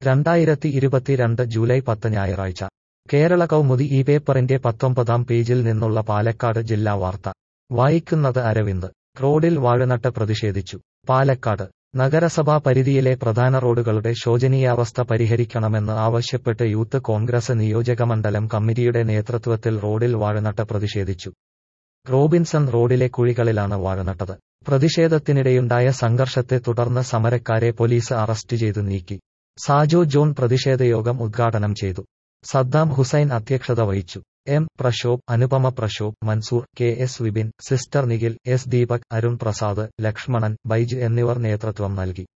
രണ്ടായിരത്തി ഇരുപത്തിരണ്ട് ജൂലൈ പത്ത് ഞായറാഴ്ച കേരള കൗമുദി ഈ പേപ്പറിന്റെ പത്തൊമ്പതാം പേജിൽ നിന്നുള്ള പാലക്കാട് ജില്ലാ വാർത്ത വായിക്കുന്നത് അരവിന്ദ് റോഡിൽ വാഴനട്ട് പ്രതിഷേധിച്ചു പാലക്കാട് നഗരസഭാ പരിധിയിലെ പ്രധാന റോഡുകളുടെ ശോചനീയാവസ്ഥ പരിഹരിക്കണമെന്ന് ആവശ്യപ്പെട്ട് യൂത്ത് കോൺഗ്രസ് നിയോജകമണ്ഡലം കമ്മിറ്റിയുടെ നേതൃത്വത്തിൽ റോഡിൽ വാഴനട്ട് പ്രതിഷേധിച്ചു റോബിൻസൺ റോഡിലെ കുഴികളിലാണ് വാഴനട്ടത് പ്രതിഷേധത്തിനിടെയുണ്ടായ സംഘർഷത്തെ തുടർന്ന് സമരക്കാരെ പോലീസ് അറസ്റ്റ് ചെയ്തു നീക്കി സാജോ ജോൺ പ്രതിഷേധയോഗം ഉദ്ഘാടനം ചെയ്തു സദ്ദാം ഹുസൈൻ അധ്യക്ഷത വഹിച്ചു M Prashobh Anupama Prashobh Mansoor K S Vipin sister Nikhil S Deepak Arun Prasad Lakshmanan Baij എന്നിവർ നേതൃത്വം നൽകി